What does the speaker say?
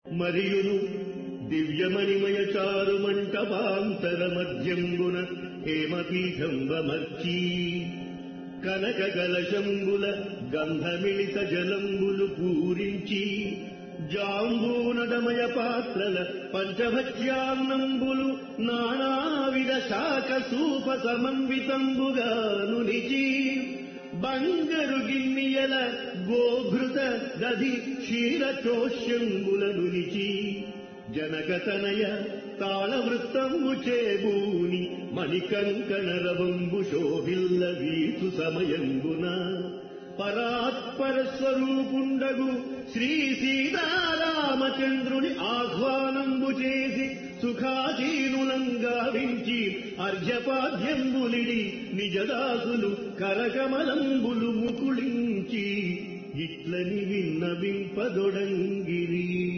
మరియును దివ్యమణిమయ చారు మంటపాంతర మధ్యంబున హేమపీఠంబమర్చీ కనక కలశంబుల గంధమిళిత జలంబులు పూరించి జాంబూనడమయ పాత్రల పంచభక్ష్యాన్నంబులు నానావిధ శాఖ సూప సమన్వితంబుగాను నిచి బంగరు గిన్నెయల గోఘృత దధి క్షీరచోష్యంబులను నిచి జనకతనయ తాళవృత్తంబు చేబూని మణికంకణ రవంబు శోభిల్ల వీసు సమయంబున పరాత్పర స్వరూపుండగు శ్రీ సీతారామచంద్రుని ఆహ్వానంబు చేసి సుఖాసీనులంగా వించి అర్ఘ్యపాద్యంబులిడి నిజదాసులు కరకమలంబులు ముకుళించి ఇట్లని విన్నవింపదొడంగిరి